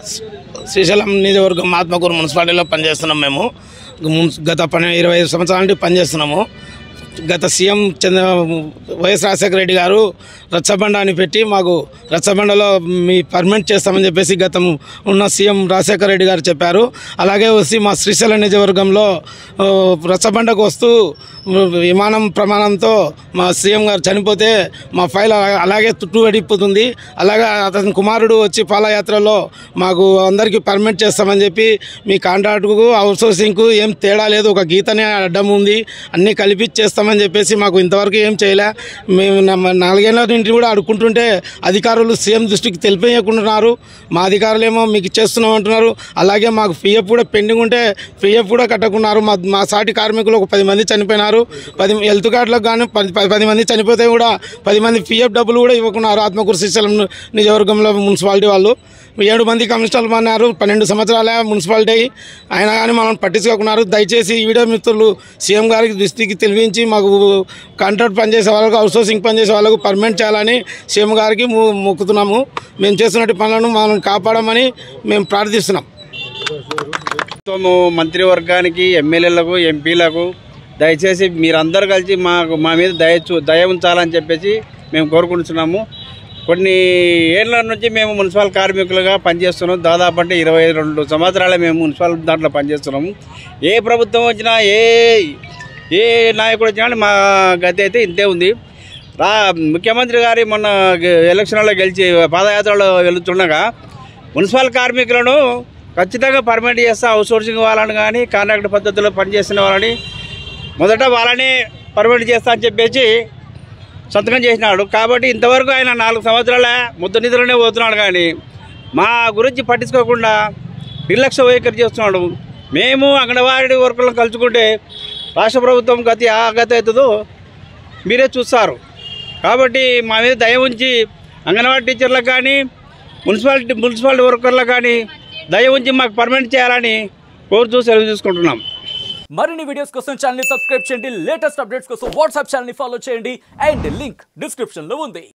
శ్రీశైలం నియోజకవర్గం ఆత్మకూరు మున్సిపాలిటీలో పనిచేస్తున్నాం మేము మున్స్- గత పని ఇరవై ఐదు సంవత్సరాల నుండి పనిచేస్తున్నాము గత సీఎం చంద్ర వైఎస్ రాజశేఖర రెడ్డి గారు రచ్చబండ అని పెట్టి మాకు రచ్చబండలో మీ పర్మనెంట్ చేస్తామని చెప్పేసి గతం ఉన్న సీఎం రాజశేఖర రెడ్డి గారు చెప్పారు అలాగే వచ్చి మా శ్రీశైలం నియోజకవర్గంలో ఆ, రచ్చబండకు వస్తూ విమానం ప్రమాణంతో మా సీఎం గారు చనిపోతే మా ఫైల్ అలా- అలాగే చుట్టూ వెడిపోతుంది అలాగే అతని కుమారుడు వచ్చి పాదయాత్రలో మాకు అందరికీ పర్మిట్ చేస్తామని చెప్పి మీ కాంట్రాక్టుకు అవుట్సోర్సింగ్కు ఏం తేడా లేదు ఒక గీతనే అడ్డం ఉంది అన్నీ కలిపి చేస్తామని చెప్పేసి మాకు ఇంతవరకు ఏం చేయలే మేము నమ్మ- నాలుగేళ్ల నుండి కూడా అడుక్కుంటుంటే అధికారులు సీఎం దృష్టికి తెలిపేయకుంటున్నారు మా అధికారులేమో మీకు ఇచ్చేస్తున్నాం అంటున్నారు అలాగే మాకు పిఎఫ్ కూడా పెండింగ్ ఉంటే పిఎఫ్ కూడా కట్టకున్నారు మా మా సాటి కార్మికులు ఒక పది మంది చనిపోయినారు పది హెల్త్ కార్డులకు కానీ పది పది- పది మంది చనిపోతే కూడా పది మంది పిఎఫ్ డబ్బులు కూడా ఇవ్వకున్నారు ఆత్మకూరు శ్రీశైలం నియోజకవర్గంలో మున్సిపాలిటీ వాళ్ళు ఏడు మంది కమిషనర్లు అన్నారు పన్నెండు సంవత్సరాల మున్సిపాలిటీ అయినా కానీ మనం పట్టించుకోకున్నారు దయచేసి ఈ వీడియో మిత్రులు సీఎం గారికి దృష్టికి తెలిపించి మాకు కాంట్రాక్ట్ పనిచేసే వాళ్ళకు అవుట్సోర్సింగ్ పనిచేసే వాళ్ళకు పర్మనెంట్ చేయాలని సీఎం గారికి మొ- మొక్కుతున్నాము మేము చేస్తున్నట్టు పనులను మనం కాపాడమని మేము ప్రార్థిస్తున్నాం ప్రభుత్వము మంత్రివర్గానికి ఎమ్మెల్యేలకు ఎంపీలకు దయచేసి మీరందరూ కలిసి మాకు మా మీద దయ చూ- దయ ఉంచాలని చెప్పేసి మేము కోరుకుంటున్నాము కొన్ని ఏళ్ళ నుంచి మేము మున్సిపల్ కార్మికులుగా పనిచేస్తున్నాం దాదాపు అంటే ఇరవై రెండు సంవత్సరాలే మేము మున్సిపల్ దాంట్లో పనిచేస్తున్నాము ఏ ప్రభుత్వం వచ్చినా ఏ ఏ నాయకుడు వచ్చినా మా గతి అయితే ఇంతే ఉంది రా ముఖ్యమంత్రి గారి మొన్న గె- ఎలక్షన్లో గెలిచి పాదయాత్రలో వెళుతుండగా మున్సిపల్ కార్మికులను ఖచ్చితంగా పర్మనెంట్ చేస్తా అవుట్సోర్సింగ్ వాళ్ళని కానీ కాంట్రాక్ట్ పద్ధతిలో పనిచేసిన వాళ్ళని మొదట వాళ్ళని పర్మనెంట్ చేస్తా అని చెప్పేసి సంతకం చేసినాడు కాబట్టి ఇంతవరకు ఆయన నాలుగు సంవత్సరాల ముద్ద నిధులనే పోతున్నాడు కానీ మా గురించి పట్టించుకోకుండా నిర్లక్ష్య వైఖరి చేస్తున్నాడు మేము అంగన్వాడీ వర్కులను కలుసుకుంటే రాష్ట్ర ప్రభుత్వం గతి ఆ గతి అవుతుందో మీరే చూస్తారు కాబట్టి మా మీద దయ ఉంచి అంగన్వాడీ టీచర్లకు కానీ మున్సిపాలిటీ మున్సిపాలిటీ వర్కర్లకు కానీ దయ ఉంచి మాకు పర్మనెంట్ చేయాలని కోరుతూ సెలవు తీసుకుంటున్నాం మరిన్ని వీడియోస్ కోసం ఛానల్ సబ్స్క్రైబ్ చేయండి లేటెస్ట్ అప్డేట్స్ కోసం వాట్సాప్ ఛానల్ ఫాలో చేయండి అండ్ లింక్ డిస్క్రిప్షన్ లో ఉంది